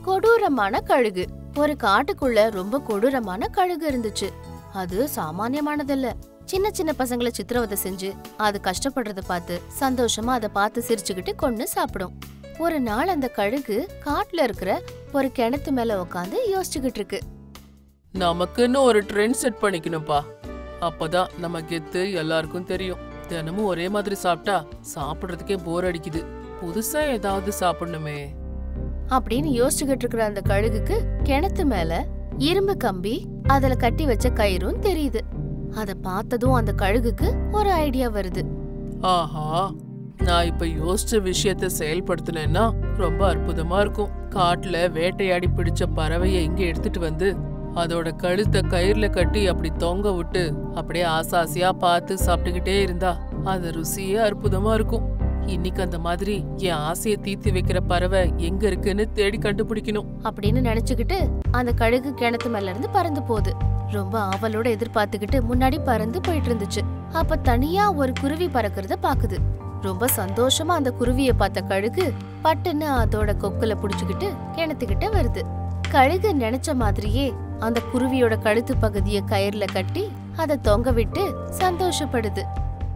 கொடூரமான கழுகு ஒரு காட்டுக்குள்ள ரொம்ப கொடூரமான கழுகு இருந்துச்சு அது சாமானியமானதில்ல சின்ன சின்ன பசங்களை சித்திரவதை செஞ்சு அது கஷ்டப்படுறத பார்த்து சந்தோஷமா அதை பார்த்து சிரிச்சுக்கிட்டு கொன்னு சாப்பிடும் ஒரு நாள் அந்த கழுகு காட்டுல இருக்கிற ஒரு கிணத்து மேல உட்காந்து யோசிச்சுக்கிட்டு இருக்கு நமக்குன்னு ஒரு ட்ரெண்ட் செட் பண்ணிக்கணும்ப்பா அப்பதான் நம்ம கெத்து எல்லாருக்கும் தெரியும் தினமும் ஒரே மாதிரி சாப்பிட்டா சாப்பிடுறதுக்கே போர் அடிக்குது புதுசா ஏதாவது சாப்பிடணுமே அப்படின்னு யோசிச்சுக்கிட்டு இருக்கிற அந்த கழுகுக்கு கிணத்து மேல இரும்பு கம்பி அதுல கட்டி வச்ச கயிறும் தெரியுது அத பார்த்ததும் அந்த கழுகுக்கு ஒரு ஐடியா வருது ஆஹா நான் இப்ப யோசிச்ச விஷயத்த செயல்படுத்தினேன்னா ரொம்ப அற்புதமா இருக்கும் காட்டுல வேட்டையாடி பிடிச்ச பறவைய இங்க எடுத்துட்டு வந்து அதோட கழுத்தை கயிறுல கட்டி அப்படி தொங்க விட்டு அப்படியே ஆசாசியா பார்த்து சாப்பிட்டுக்கிட்டே இருந்தா அந்த ருசியே அற்புதமா இருக்கும் இன்னைக்கு அந்த மாதிரி என் ஆசையை தீர்த்து வைக்கிற பறவை எங்க இருக்குன்னு தேடி கண்டுபிடிக்கணும் அப்படின்னு நினைச்சுக்கிட்டு அந்த கழுகு கிணத்து மேல இருந்து பறந்து போகுது ரொம்ப ஆவலோட எதிர்பார்த்துக்கிட்டு முன்னாடி பறந்து போயிட்டு இருந்துச்சு அப்ப தனியா ஒரு குருவி பறக்கிறத பாக்குது ரொம்ப சந்தோஷமா அந்த குருவிய பார்த்த கழுகு பட்டுன்னு அதோட கொக்குல புடிச்சுக்கிட்டு கிணத்துக்கிட்ட வருது கழுகு நினைச்ச மாதிரியே அந்த குருவியோட கழுத்து பகுதிய கயிறுல கட்டி அதை தொங்க விட்டு சந்தோஷப்படுது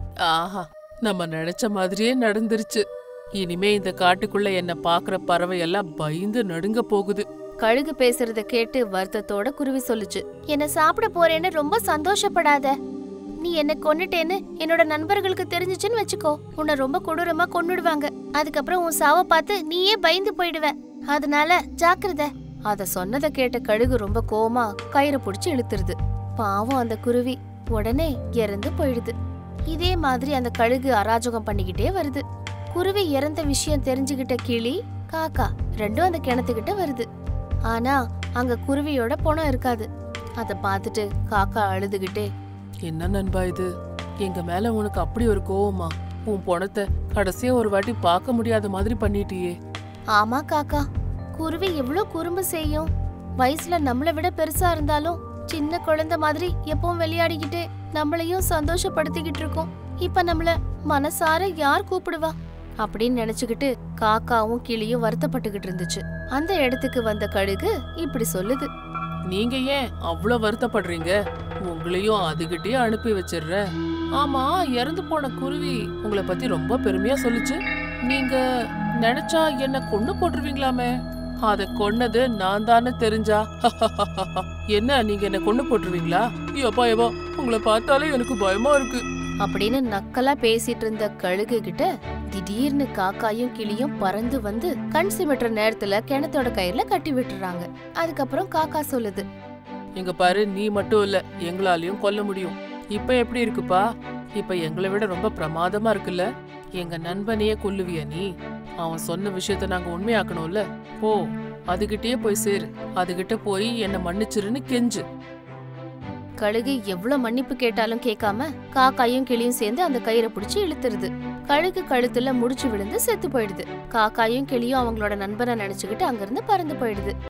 ஆஹா நம்ம நினைச்ச மாதிரியே நடந்துருச்சு இனிமே இந்த காட்டுக்குள்ள என்ன பாக்குற பறவை எல்லாம் பயந்து நடுங்க போகுது கழுகு பேசுறத கேட்டு வருத்தத்தோட குருவி சொல்லுச்சு என்ன சாப்பிட போறேன்னு ரொம்ப சந்தோஷப்படாத நீ என்ன கொன்னுட்டேன்னு என்னோட நண்பர்களுக்கு தெரிஞ்சுச்சுன்னு வச்சுக்கோ உன்னை ரொம்ப கொடூரமா கொன்னுடுவாங்க அதுக்கப்புறம் உன் சாவ பார்த்து நீயே பயந்து போயிடுவ அதனால ஜாக்கிரதை அத சொன்னதை கேட்ட கழுகு ரொம்ப கோவமா கயிறை புடிச்சு இழுத்துருது பாவம் அந்த குருவி உடனே இறந்து போயிடுது இதே மாதிரி அந்த கழுகு அராஜகம் பண்ணிக்கிட்டே வருது குருவி இறந்த விஷயம் தெரிஞ்சுகிட்ட கிளி காக்கா ரெண்டும் அந்த கிணத்துக்கிட்ட வருது ஆனா அங்க குருவியோட பணம் இருக்காது அத பார்த்துட்டு காக்கா அழுதுகிட்டே என்ன நண்பா இது எங்க மேல உனக்கு அப்படி ஒரு கோவமா உன் பணத்தை கடைசியா ஒரு வாட்டி பார்க்க முடியாத மாதிரி பண்ணிட்டியே ஆமா காக்கா குருவி எவ்ளோ குறும்பு செய்யும் வயசுல நம்மளை விட பெருசா இருந்தாலும் சின்ன குழந்தை மாதிரி எப்பவும் விளையாடிக்கிட்டே நம்மளையும் சந்தோஷப்படுத்திக்கிட்டு இருக்கோம் இப்ப நம்மள மனசார யார் கூப்பிடுவா அப்படின்னு நினைச்சுக்கிட்டு காக்காவும் கிளியும் வருத்தப்பட்டுக்கிட்டு இருந்துச்சு அந்த இடத்துக்கு வந்த கழுகு இப்படி சொல்லுது நீங்க ஏன் அவ்வளோ வருத்தப்படுறீங்க உங்களையும் அதுகிட்டயே அனுப்பி வச்சிடுறேன் ஆமா இறந்து போன குருவி உங்களை பத்தி ரொம்ப பெருமையா சொல்லுச்சு நீங்க நினைச்சா என்ன கொண்டு போட்டுருவீங்களாமே அத கொன்னது நான் தானே தெரிஞ்சா என்ன நீங்க என்ன கொண்டு போட்டுருவீங்களா எப்பா எப்பா உங்களை பார்த்தாலே எனக்கு பயமா இருக்கு அப்படின்னு நக்கலா பேசிட்டு இருந்த கழுகு கிட்ட திடீர்னு காக்காயும் கிளியும் பறந்து வந்து கண் சிமிட்டுற நேரத்துல கிணத்தோட கயிறுல கட்டி விட்டுறாங்க அதுக்கப்புறம் காக்கா சொல்லுது இங்க பாரு நீ மட்டும் இல்ல எங்களாலையும் கொல்ல முடியும் இப்ப எப்படி இருக்குப்பா இப்ப எங்களை விட ரொம்ப பிரமாதமா இருக்குல்ல எங்க நண்பனையே கொல்லுவியா நீ அவன் சொன்ன விஷயத்த நாங்க உண்மையாக்கணும்ல போ அதுகிட்டயே போய் சேரு அதுகிட்ட போய் என்ன மன்னிச்சிருன்னு கெஞ்சு கழுகு எவ்வளவு மன்னிப்பு கேட்டாலும் கேட்காம காக்காயும் கிளியும் சேர்ந்து அந்த கயிறை பிடிச்சு இழுத்துருது கழுகு கழுத்துல முடிச்சு விழுந்து செத்து போயிடுது காக்காயும் கிளியும் அவங்களோட நண்பனை நினைச்சுக்கிட்டு அங்கிருந்து பறந்து போயிடுது